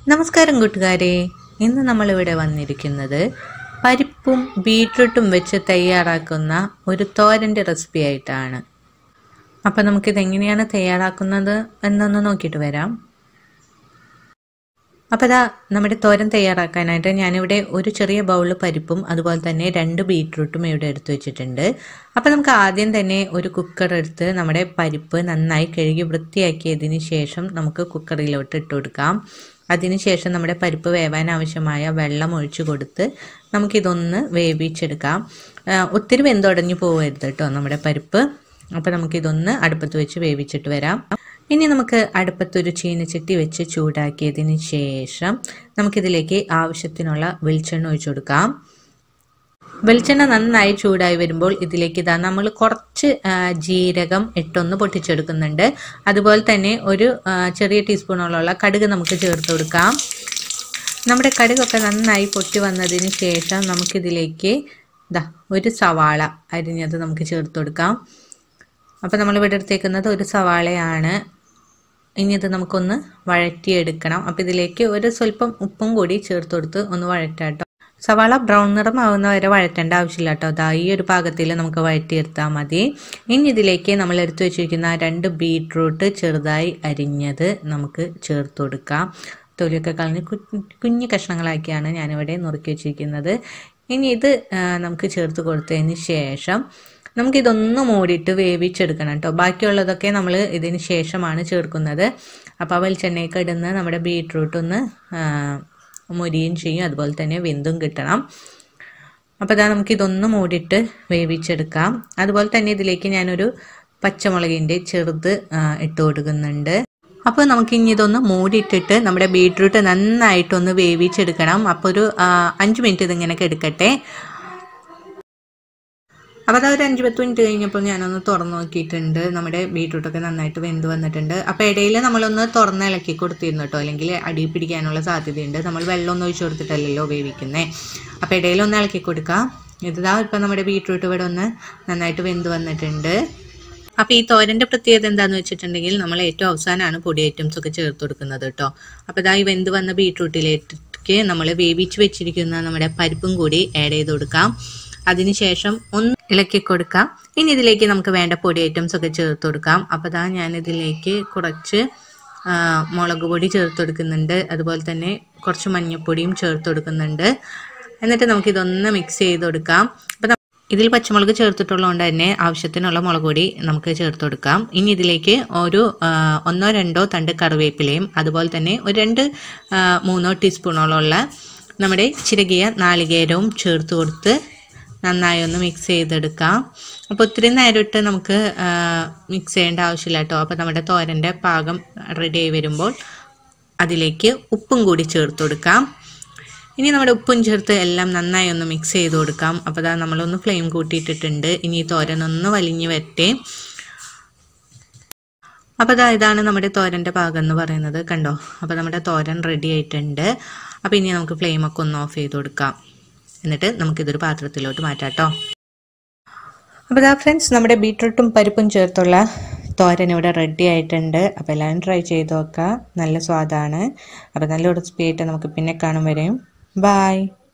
നമസ്കാരം കൂട്ടുകാരെ ഇന്ന് നമ്മളിവിടെ വന്നിരിക്കുന്നത് പരിപ്പും ബീട്രൂട്ടും വെച്ച് തയ്യാറാക്കുന്ന ഒരു തോരൻ്റെ റെസിപ്പി ആയിട്ടാണ് അപ്പം നമുക്കിത് എങ്ങനെയാണ് തയ്യാറാക്കുന്നത് എന്നൊന്ന് നോക്കിയിട്ട് വരാം അപ്പോൾ ഇതാ നമ്മുടെ തോരൻ തയ്യാറാക്കാനായിട്ട് ഞാനിവിടെ ഒരു ചെറിയ ബൗൾ പരിപ്പും അതുപോലെ തന്നെ രണ്ട് ബീട്രൂട്ടും ഇവിടെ എടുത്തു വെച്ചിട്ടുണ്ട് അപ്പോൾ നമുക്ക് ആദ്യം തന്നെ ഒരു കുക്കർ എടുത്ത് നമ്മുടെ പരിപ്പ് നന്നായി കഴുകി വൃത്തിയാക്കിയതിന് ശേഷം നമുക്ക് കുക്കറിലോട്ട് ഇട്ട് കൊടുക്കാം അതിനുശേഷം നമ്മുടെ പരിപ്പ് വേവാൻ ആവശ്യമായ വെള്ളം ഒഴിച്ചു കൊടുത്ത് നമുക്കിതൊന്ന് വേവിച്ചെടുക്കാം ഒത്തിരി വെന്തുടഞ്ഞു പോകരുത് കേട്ടോ നമ്മുടെ പരിപ്പ് അപ്പോൾ നമുക്കിതൊന്ന് അടുപ്പത്ത് വെച്ച് വേവിച്ചിട്ട് വരാം ഇനി നമുക്ക് അടുപ്പത്തൊരു ചീനച്ചട്ടി വെച്ച് ചൂടാക്കിയതിന് ശേഷം നമുക്കിതിലേക്ക് ആവശ്യത്തിനുള്ള വെളിച്ചെണ്ണ ഒഴിച്ചു കൊടുക്കാം വെളിച്ചെണ്ണ നന്നായി ചൂടായി വരുമ്പോൾ ഇതിലേക്ക് ഇതാ നമ്മൾ കുറച്ച് ജീരകം ഇട്ടൊന്ന് പൊട്ടിച്ചെടുക്കുന്നുണ്ട് അതുപോലെ തന്നെ ഒരു ചെറിയ ടീസ്പൂണോളമുള്ള കടുക് നമുക്ക് ചേർത്ത് കൊടുക്കാം നമ്മുടെ കടുകൊക്കെ നന്നായി പൊട്ടി വന്നതിന് ശേഷം നമുക്കിതിലേക്ക് ഇതാ ഒരു സവാള അരിഞ്ഞത് നമുക്ക് ചേർത്ത് കൊടുക്കാം അപ്പോൾ നമ്മൾ ഇവിടെ എടുത്തേക്കുന്നത് ഒരു സവാളയാണ് ഇനി ഇത് നമുക്കൊന്ന് വഴറ്റിയെടുക്കണം അപ്പോൾ ഇതിലേക്ക് ഒരു സ്വല്പം ഉപ്പും കൂടി ചേർത്ത് കൊടുത്ത് ഒന്ന് വഴറ്റാട്ടോ സവാള ബ്രൗൺ നിറം ആവുന്ന വരെ വഴറ്റേണ്ട ആവശ്യമില്ല കേട്ടോ അതാ ഈ ഒരു പാകത്തിൽ നമുക്ക് വഴറ്റിയെടുത്താൽ മതി ഇനി ഇതിലേക്ക് നമ്മൾ എടുത്തു വെച്ചിരിക്കുന്ന രണ്ട് ബീട്രൂട്ട് ചെറുതായി അരിഞ്ഞത് നമുക്ക് ചേർത്ത് കൊടുക്കാം തൊലിയൊക്കെ കളഞ്ഞ് കുഞ്ഞു കഷ്ണങ്ങളാക്കിയാണ് ഞാനിവിടെ നുറുക്കി വെച്ചിരിക്കുന്നത് ഇനി ഇത് നമുക്ക് ചേർത്ത് കൊടുത്തതിന് ശേഷം നമുക്കിതൊന്ന് മൂടിയിട്ട് വേവിച്ചെടുക്കണം കേട്ടോ ബാക്കിയുള്ളതൊക്കെ നമ്മൾ ഇതിന് ശേഷമാണ് ചേർക്കുന്നത് അപ്പോൾ വെളിച്ചെണ്ണയൊക്കെ ഇടുന്ന നമ്മുടെ ബീട്രൂട്ട് ഒന്ന് മുരിയും ചെയ്യും അതുപോലെ തന്നെ വെന്തും കിട്ടണം അപ്പോൾ ഇതാ നമുക്കിതൊന്ന് മൂടിയിട്ട് വേവിച്ചെടുക്കാം അതുപോലെ തന്നെ ഇതിലേക്ക് ഞാനൊരു പച്ചമുളകിൻ്റെ ചെറുത് ഇട്ട് കൊടുക്കുന്നുണ്ട് അപ്പോൾ നമുക്ക് ഇനി ഇതൊന്ന് മൂടിയിട്ടിട്ട് നമ്മുടെ ബീട്രൂട്ട് നന്നായിട്ടൊന്ന് വേവിച്ചെടുക്കണം അപ്പോൾ ഒരു അഞ്ച് മിനിറ്റ് ഇതിങ്ങനെ എടുക്കട്ടെ അപ്പോൾ അത് ഒരു അഞ്ച് പത്ത് മിനിറ്റ് കഴിഞ്ഞപ്പോൾ ഞാനൊന്ന് തുറന്നു നോക്കിയിട്ടുണ്ട് നമ്മുടെ ബീട്രൂട്ടൊക്കെ നന്നായിട്ട് വെന്ത് വന്നിട്ടുണ്ട് അപ്പോൾ ഇടയിൽ നമ്മളൊന്ന് തുറന്ന് ഇളക്കി കൊടുത്തിരുന്നു കേട്ടോ അല്ലെങ്കിൽ അടി പിടിക്കാനുള്ള സാധ്യതയുണ്ട് നമ്മൾ വെള്ളമൊന്നും ഒഴിച്ചു കൊടുത്തിട്ടല്ലല്ലോ വേവിക്കുന്നത് അപ്പോൾ ഇടയിലൊന്ന് ഇളക്കി കൊടുക്കാം ഇതാ ഇപ്പം നമ്മുടെ ബീട്രൂട്ട് ഇവിടെ ഒന്ന് നന്നായിട്ട് വെന്ത് വന്നിട്ടുണ്ട് അപ്പോൾ ഈ തോരൻ്റെ പ്രത്യേകത എന്താണെന്ന് വെച്ചിട്ടുണ്ടെങ്കിൽ നമ്മൾ ഏറ്റവും അവസാനമാണ് പൊടി ഐറ്റംസ് ഒക്കെ ചേർത്ത് കൊടുക്കുന്നത് കേട്ടോ അപ്പോൾ ഇതാ ഈ വെന്ത് വന്ന ബീട്രൂട്ടിലേക്ക് നമ്മൾ വേവിച്ച് വെച്ചിരിക്കുന്ന നമ്മുടെ പരിപ്പും കൂടി ആഡ് ചെയ്ത് കൊടുക്കാം അതിനുശേഷം ഒന്ന് ഇളക്കി കൊടുക്കാം ഇനി ഇതിലേക്ക് നമുക്ക് വേണ്ട പൊടി ഐറ്റംസ് ഒക്കെ ചേർത്ത് കൊടുക്കാം അപ്പോൾ ദാ ഞാനിതിലേക്ക് കുറച്ച് മുളക് പൊടി ചേർത്ത് കൊടുക്കുന്നുണ്ട് അതുപോലെ തന്നെ കുറച്ച് മഞ്ഞൾപ്പൊടിയും ചേർത്ത് കൊടുക്കുന്നുണ്ട് എന്നിട്ട് നമുക്കിതൊന്ന് മിക്സ് ചെയ്ത് കൊടുക്കാം അപ്പം ഇതിൽ പച്ചമുളക് ചേർത്തിട്ടുള്ളതുകൊണ്ട് തന്നെ ആവശ്യത്തിനുള്ള മുളക് പൊടി നമുക്ക് ചേർത്ത് കൊടുക്കാം ഇനി ഇതിലേക്ക് ഒരു ഒന്നോ രണ്ടോ തണ്ട് കറിവേപ്പിലയും അതുപോലെ തന്നെ ഒരു രണ്ട് മൂന്നോ ടീസ്പൂണോളമുള്ള നമ്മുടെ ചിരകിയ നാളികേരവും ചേർത്ത് കൊടുത്ത് നന്നായി ഒന്ന് മിക്സ് ചെയ്തെടുക്കാം അപ്പോൾ ഒത്തിരി നേരം ഇട്ട് നമുക്ക് മിക്സ് ചെയ്യേണ്ട ആവശ്യമില്ല കേട്ടോ അപ്പോൾ നമ്മുടെ തോരൻ്റെ പാകം റെഡി ആയി വരുമ്പോൾ അതിലേക്ക് ഉപ്പും കൂടി ചേർത്ത് കൊടുക്കാം ഇനി നമ്മുടെ ഉപ്പും ചേർത്ത് എല്ലാം നന്നായി ഒന്ന് മിക്സ് ചെയ്ത് കൊടുക്കാം അപ്പോൾ അതാ നമ്മളൊന്ന് ഫ്ലെയിം കൂട്ടിയിട്ടിട്ടുണ്ട് ഇനി തോരൻ ഒന്ന് വലിഞ്ഞ് വരട്ടെ അപ്പോൾ അതാ ഇതാണ് നമ്മുടെ തോരൻ്റെ പാകം എന്ന് പറയുന്നത് കണ്ടോ അപ്പോൾ നമ്മുടെ തോരൻ റെഡി ആയിട്ടുണ്ട് അപ്പോൾ ഇനി നമുക്ക് ഫ്ലെയിമൊക്കെ ഒന്ന് ഓഫ് ചെയ്ത് കൊടുക്കാം എന്നിട്ട് നമുക്കിതൊരു പാത്രത്തിലോട്ട് മാറ്റാം കേട്ടോ അപ്പോൾ ഇതാ ഫ്രണ്ട്സ് നമ്മുടെ ബീട്രൂട്ടും പരിപ്പും ചേർത്തുള്ള തോരൻ ഇവിടെ റെഡി ആയിട്ടുണ്ട് അപ്പോൾ എല്ലാവരും ട്രൈ ചെയ്ത് നോക്കുക നല്ല സ്വാദാണ് അപ്പോൾ നല്ല റെസിപ്പി ആയിട്ട് നമുക്ക് പിന്നെ കാണും വരെയും ബായ്